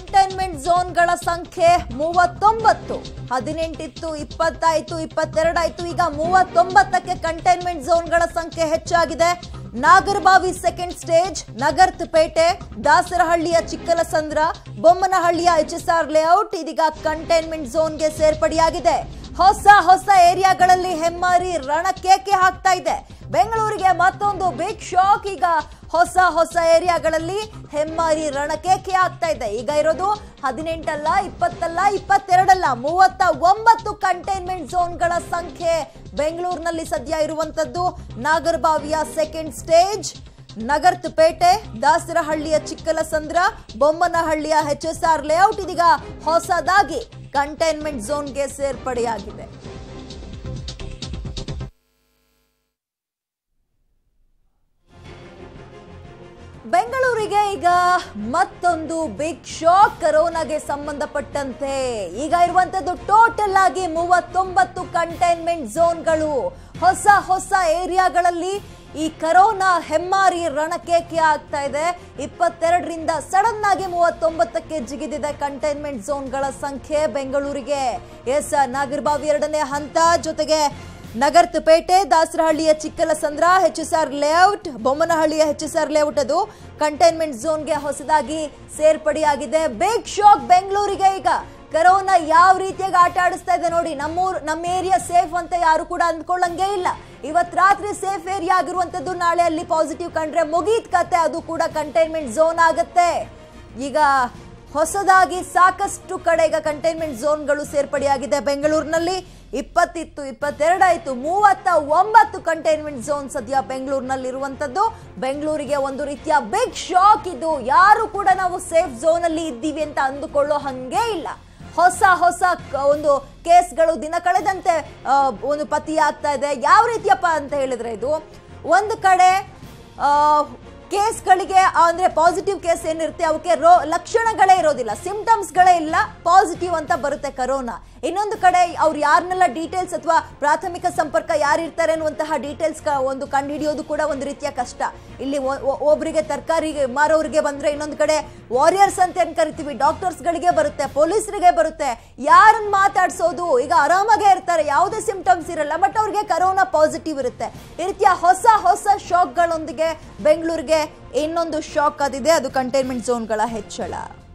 containment ಝೋನ್ಗಳ ಸಂಖ್ಯೆ ಮೂವತ್ತೊಂಬತ್ತು ಹದಿನೆಂಟಿತ್ತು ಇಪ್ಪತ್ತಾಯ್ತು ಇಪ್ಪತ್ತೆರಡಾಯ್ತು ಈಗ ಮೂವತ್ತೊಂಬತ್ತಕ್ಕೆ ಕಂಟೈನ್ಮೆಂಟ್ ಝೋನ್ಗಳ ಸಂಖ್ಯೆ ಹೆಚ್ಚಾಗಿದೆ ನಾಗರಬಾವಿ ಸೆಕೆಂಡ್ ಸ್ಟೇಜ್ ನಗರ್ತಪೇಟೆ ದಾಸರಹಳ್ಳಿಯ ಚಿಕ್ಕಲಸಂದ್ರ ಬೊಮ್ಮನಹಳ್ಳಿಯ ಎಚ್ ಎಸ್ ಆರ್ ಲೇಔಟ್ ಇದೀಗ ಕಂಟೈನ್ಮೆಂಟ್ ಝೋನ್ಗೆ ಸೇರ್ಪಡೆಯಾಗಿದೆ ಹೊಸ ಹೊಸ ಏರಿಯಾಗಳಲ್ಲಿ ಹೆಮ್ಮಾರಿ ರಣಕೇಕೆ ಹಾಕ್ತಾ ಇದೆ ಬೆಂಗಳೂರಿಗೆ ಮತ್ತೊಂದು ಬಿಗ್ ಶಾಕ್ ಈಗ ಹೊಸ ಹೊಸ ಏರಿಯಾಗಳಲ್ಲಿ ಹೆಮ್ಮಾರಿ ರಣಕೇಕೆ ಆಗ್ತಾ ಇದೆ ಈಗ ಇರೋದು ಹದಿನೆಂಟಲ್ಲ ಇಪ್ಪತ್ತಲ್ಲ ಇಪ್ಪತ್ತೆರಡಲ್ಲ ಮೂವತ್ತ ಒಂಬತ್ತು ಕಂಟೈನ್ಮೆಂಟ್ ಝೋನ್ಗಳ ಸಂಖ್ಯೆ ಬೆಂಗಳೂರಿನಲ್ಲಿ ಸದ್ಯ ಇರುವಂತದ್ದು ನಾಗರಬಾವಿಯ ಸೆಕೆಂಡ್ ಸ್ಟೇಜ್ ನಗರ್ತಪೇಟೆ ದಾಸರಹಳ್ಳಿಯ ಚಿಕ್ಕಲಸಂದ್ರ ಬೊಮ್ಮನಹಳ್ಳಿಯ ಎಚ್ ಎಸ್ ಆರ್ ಲೇಔಟ್ ಇದೀಗ ಹೊಸದಾಗಿ ಕಂಟೈನ್ಮೆಂಟ್ ಝೋನ್ಗೆ ಸೇರ್ಪಡೆಯಾಗಿದೆ ಬೆಂಗಳೂರಿಗೆ ಈಗ ಮತ್ತೊಂದು ಬಿಗ್ ಶಾಕ್ ಕರೋನಾಗೆ ಸಂಬಂಧಪಟ್ಟಂತೆ ಈಗ ಇರುವಂತದ್ದು ಟೋಟಲ್ ಆಗಿ ಮೂವತ್ತೊಂಬತ್ತು ಕಂಟೈನ್ಮೆಂಟ್ ಝೋನ್ಗಳು ಹೊಸ ಹೊಸ ಏರಿಯಾಗಳಲ್ಲಿ ಈ ಕರೋನಾ ಹೆಮ್ಮಾರಿ ರಣಕೇಕೆ ಆಗ್ತಾ ಇದೆ ಇಪ್ಪತ್ತೆರಡರಿಂದ ಸಡನ್ ಆಗಿ ಮೂವತ್ತೊಂಬತ್ತಕ್ಕೆ ಜಿಗಿದಿದೆ ಕಂಟೈನ್ಮೆಂಟ್ ಝೋನ್ಗಳ ಸಂಖ್ಯೆ ಬೆಂಗಳೂರಿಗೆ ಎಸ್ ನಾಗರಬಾವಿ ಎರಡನೇ ಹಂತ ಜೊತೆಗೆ ನಗರ್ತಪೇಟೆ ದಾಸರಹಳ್ಳಿಯ Chikkalasandra H S R layout ಬೊಮ್ಮನಹಳ್ಳಿಯ ಎಚ್ ಎಸ್ ಆರ್ ಲೇಔಟ್ ಅದು ಕಂಟೈನ್ಮೆಂಟ್ ಝೋನ್ಗೆ ಹೊಸದಾಗಿ ಸೇರ್ಪಡೆಯಾಗಿದೆ ಬಿಗ್ ಶಾಕ್ ಬೆಂಗಳೂರಿಗೆ ಈಗ ಕರೋನಾ ಯಾವ ರೀತಿಯಾಗಿ ಆಟ ಆಡಿಸ್ತಾ ಇದೆ ನೋಡಿ ನಮ್ಮೂರ್ ನಮ್ಮ ಏರಿಯಾ ಸೇಫ್ ಅಂತ ಯಾರು ಕೂಡ ಅಂದ್ಕೊಳ್ಳಂಗೇ ಇಲ್ಲ ಇವತ್ ರಾತ್ರಿ ಸೇಫ್ ಏರಿಯಾ ಆಗಿರುವಂತದ್ದು ನಾಳೆ ಅಲ್ಲಿ ಪಾಸಿಟಿವ್ ಕಂಡ್ರೆ ಮುಗೀತ್ ಕತೆ ಅದು ಕೂಡ ಕಂಟೈನ್ಮೆಂಟ್ ಝೋನ್ ಆಗತ್ತೆ ಈಗ ಹೊಸದಾಗಿ ಸಾಕಷ್ಟು ಕಡೆ ಈಗ ಕಂಟೈನ್ಮೆಂಟ್ ಝೋನ್ಗಳು ಸೇರ್ಪಡೆಯಾಗಿದೆ ಬೆಂಗಳೂರಿನಲ್ಲಿ ಇಪ್ಪತ್ತಿತ್ತು ಇಪ್ಪತ್ತೆರಡಾಯ್ತು ಮೂವತ್ತ ಒಂಬತ್ತು ಕಂಟೈನ್ಮೆಂಟ್ ಝೋನ್ ಸದ್ಯ ಬೆಂಗಳೂರಿನಲ್ಲಿ ಇರುವಂತದ್ದು ಬೆಂಗಳೂರಿಗೆ ಒಂದು ರೀತಿಯ ಬಿಗ್ ಶಾಕ್ ಇದು ಯಾರು ಕೂಡ ನಾವು ಸೇಫ್ ಝೋನ್ ಅಲ್ಲಿ ಇದ್ದೀವಿ ಅಂತ ಅಂದುಕೊಳ್ಳೋ ಹಂಗೆ ಇಲ್ಲ ಹೊಸ ಹೊಸ ಕ- ಒಂದು ಕೇಸ್ಗಳು ದಿನ ಕಳೆದಂತೆ ಆ, ಒಂದು ಪತಿಯಾಗ್ತಾ ಇದೆ ಯಾವ ರೀತಿಯಪ್ಪ ಅಂತ ಹೇಳಿದ್ರೆ ಇದು ಒಂದು ಕಡೆ ಆ, ಕೇಸ್ಗಳಿಗೆ ಅಂದ್ರೆ ಪಾಸಿಟಿವ್ ಕೇಸ್ ಏನಿರುತ್ತೆ ಅವಕ್ಕೆ ರೋ ಲಕ್ಷಣಗಳೇ ಇರೋದಿಲ್ಲ ಸಿಂಪ್ಟಮ್ಸ್ಗಳೇ ಇಲ್ಲ ಪಾಸಿಟಿವ್ ಅಂತ ಬರುತ್ತೆ ಕರೋನಾ ಇನ್ನೊಂದು ಕಡೆ ಅವ್ರು ಯಾರನ್ನೆಲ್ಲ ಡೀಟೇಲ್ಸ್ ಅಥವಾ ಪ್ರಾಥಮಿಕ ಸಂಪರ್ಕ ಯಾರಿರ್ತಾರೆ ಅನ್ನುವಂತಹ ಡೀಟೇಲ್ಸ್ ಒಂದು ಕಂಡುಹಿಡಿಯೋದು ಕೂಡ ಒಂದು ರೀತಿಯ ಕಷ್ಟ ಇಲ್ಲಿ ಒ- ಒ- ಒಬ್ರಿಗೆ ತರಕಾರಿ ಮಾರೋರಿಗೆ ಬಂದ್ರೆ ಇನ್ನೊಂದು ಕಡೆ ವಾರಿಯರ್ಸ್ ಅಂತ ಏನ್ ಕರಿತೀವಿ ಡಾಕ್ಟರ್ಸ್ಗಳಿಗೆ ಬರುತ್ತೆ ಪೊಲೀಸರಿಗೆ ಬರುತ್ತೆ ಯಾರನ್ನ ಮಾತಾಡ್ಸೋದು ಈಗ ಆರಾಮಾಗೇ ಇರ್ತಾರೆ ಯಾವುದೇ ಸಿಂಪ್ಟಮ್ಸ್ ಇರಲ್ಲ ಬಟ್ ಅವ್ರಿಗೆ ಕರೋನಾ ಪಾಸಿಟಿವ್ ಇರುತ್ತೆ ಈ ರೀತಿಯ ಹೊಸ ಹೊಸ ಶಾಕ್ಗಳೊಂದಿಗೆ ಬೆಂಗಳೂರಿಗೆ ಇನ್ನೊಂದು ಶಾಕ್ ಅದಿದೆ ಅದು ಕಂಟೈನ್ಮೆಂಟ್ ಝೋನ್ಗಳ ಹೆಚ್ಚಳ